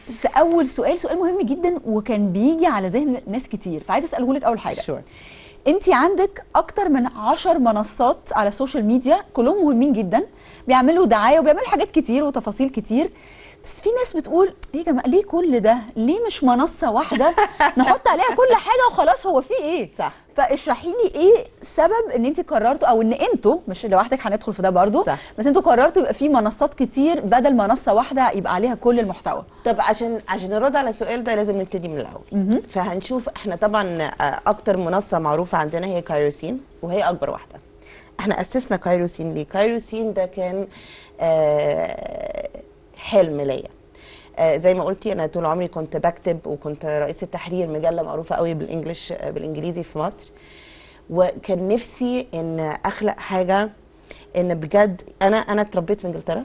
بس اول سؤال سؤال مهم جدا وكان بيجي على ذهن ناس كتير فعايزه اساله لك اول حاجه Sure. انت عندك اكتر من عشر منصات على السوشيال ميديا كلهم مهمين جدا بيعملوا دعايه وبيعملوا حاجات كتير وتفاصيل كتير بس في ناس بتقول ايه يا جماعه ليه كل ده ليه مش منصه واحده نحط عليها كل حاجه وخلاص هو في ايه صح. فاشرحي لي ايه سبب ان انت قررتوا او ان انتوا مش لوحدك هندخل في ده برضو صح. بس انتوا قررتوا يبقى في منصات كتير بدل منصه واحده يبقى عليها كل المحتوى طب عشان عشان نرد على السؤال ده لازم نبتدي من الاول فهنشوف احنا طبعا آه، اكتر منصه معروفه عندنا هي كايروسين وهي اكبر واحده احنا اسسنا كايروسين ليه كايروسين ده كان آه، حلم ليا آه، زي ما قلتي انا طول عمري كنت بكتب وكنت رئيسه تحرير مجله معروفه قوي بالانجلش آه، بالانجليزي في مصر وكان نفسي ان اخلق حاجه ان بجد انا انا اتربيت في انجلترا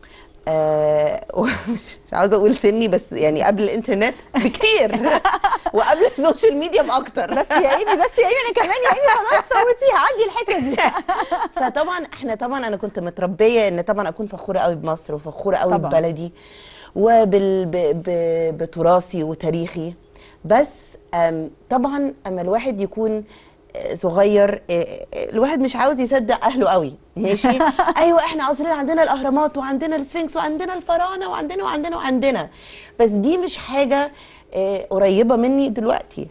آه ومش مش عاوزه اقول سني بس يعني قبل الانترنت بكتير وقبل السوشيال ميديا باكتر بس يا ايمي بس يا ايمي انا كمان يا ايمي خلاص فوتيها عدي الحته دي فطبعا احنا طبعا انا كنت متربيه ان طبعا اكون فخوره قوي بمصر وفخوره قوي طبعاً. ببلدي وبال ب... ب... بتراثي وتاريخي بس أم طبعا اما الواحد يكون آه، صغير آه، آه، الواحد مش عاوز يصدق اهله قوي ماشي ايوه احنا اصلا عندنا الاهرامات وعندنا السفنكس وعندنا الفراعنه وعندنا وعندنا وعندنا بس دي مش حاجه آه، قريبه مني دلوقتي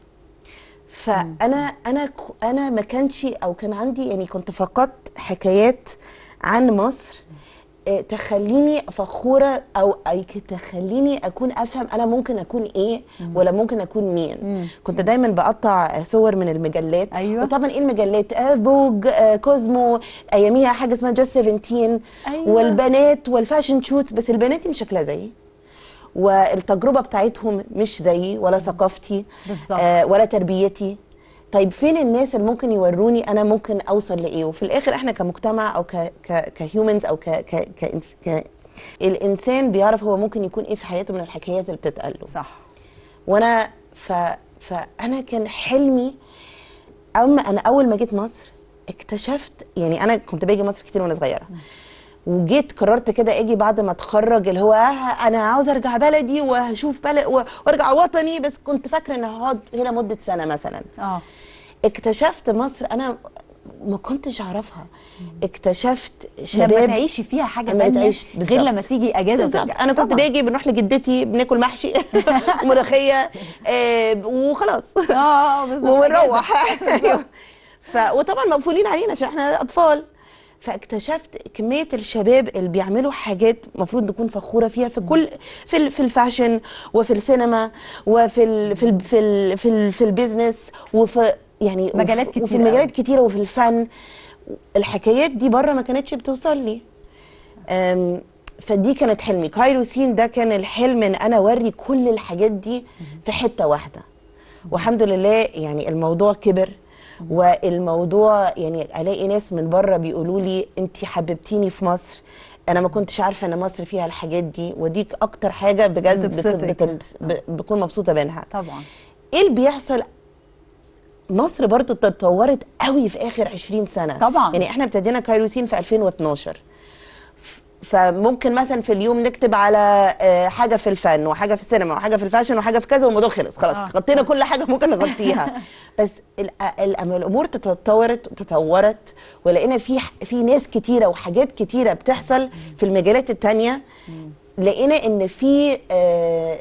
فانا انا ك- انا ما كانش او كان عندي يعني كنت فقدت حكايات عن مصر آه، تخليني فخوره او أي ك- تخليني اكون افهم انا ممكن اكون ايه ولا ممكن اكون مين كنت دايما بقطع صور من المجلات أيوة. وطبعا ايه المجلات آه فوج آه كوزمو اياميها حاجه اسمها جاست 17 أيوة. والبنات والفاشن شوتس بس البنات دي مش شكلها زيي والتجربه بتاعتهم مش زيي ولا ثقافتي بالظبط. آه ولا تربيتي طيب فين الناس اللي ممكن يوروني انا ممكن اوصل لايه وفي الاخر احنا كمجتمع او ك ك كهيومنز او ك ك كإنس ك الانسان بيعرف هو ممكن يكون ايه في حياته من الحكايات اللي بتتقال له صح وانا ف فانا كان حلمي اما انا اول ما جيت مصر اكتشفت يعني انا كنت باجي مصر كتير وانا صغيره وجيت قررت كده اجي بعد ما اتخرج اللي هو آه انا عاوز ارجع بلدي وهشوف بلد وارجع وطني بس كنت فاكره ان هقعد هنا مده سنه مثلا اه اكتشفت مصر انا ما كنتش اعرفها اكتشفت لما شباب تعيشي فيها حاجه لما تانية تعيش- غير بالظبط. لما تيجي اجازه بالظبط وترجعي. انا كنت طبعاً. باجي بنروح لجدتي بناكل محشي وملوخيه آه وخلاص اه بالظبط ونروح أيوة. ف وطبعا مقفولين علينا عشان احنا اطفال فاكتشفت كميه الشباب اللي بيعملوا حاجات المفروض نكون فخوره فيها في كل في ال- في الفاشن وفي السينما وفي ال في ال في ال في, ال في البيزنس وفي يعني مجالات وفي, كتير وفي مجالات قوي. كتيره وفي الفن الحكايات دي بره ما كانتش بتوصل لي أم، فدي كانت حلمي كايروسين ده كان الحلم ان انا اوري كل الحاجات دي في حته واحده والحمد لله يعني الموضوع كبر والموضوع يعني الاقي ناس من بره بيقولوا لي انت حببتيني في مصر انا ما كنتش عارفه ان مصر فيها الحاجات دي ودي اكتر حاجه بجد بت- بتبسطك. بتبس- ب- بكون مبسوطه منها طبعا ايه اللي بيحصل مصر برضو تطورت قوي في اخر 20 سنه طبعاً. يعني احنا ابتدينا كايروسين في 2012 ف- فممكن مثلا في اليوم نكتب على آه، حاجه في الفن وحاجه في السينما وحاجه في الفاشن وحاجه في كذا والموضوع خلص خلاص آه. غطينا كل حاجه ممكن نغطيها بس ال- ال- أما الامور تطورت وتطورت ولقينا في ح- في ناس كتيره وحاجات كتيره بتحصل في المجالات التانية لقينا ان في آه،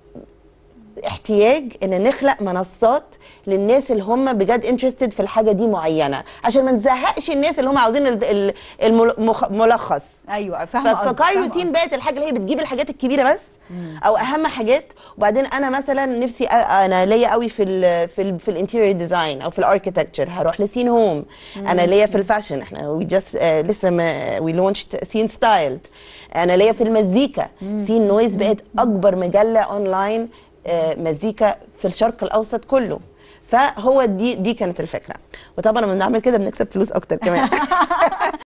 احتياج ان نخلق منصات للناس اللي هم بجد انترستد في الحاجه دي معينه عشان ما نزهقش الناس اللي هم عاوزين ال- ال- الملخ- الملخص ايوه فاهمه قصدك، فاهمة فكايروسين قصدك. بقت الحاجه اللي هي بتجيب الحاجات الكبيره بس او اهم حاجات وبعدين انا مثلا نفسي أ- انا ليا قوي في ال في ال في الانتيريور ديزاين او في الاركيتكتشر هروح لسين هوم انا ليا في الفاشن احنا وي جاست لسه وي لونشت سين ستايلد انا ليا في المزيكا سين نويز بقت اكبر مجله اونلاين آه، مزيكا في الشرق الاوسط كله فهو دي دي كانت الفكره وطبعا لما بنعمل كده بنكسب فلوس اكتر كمان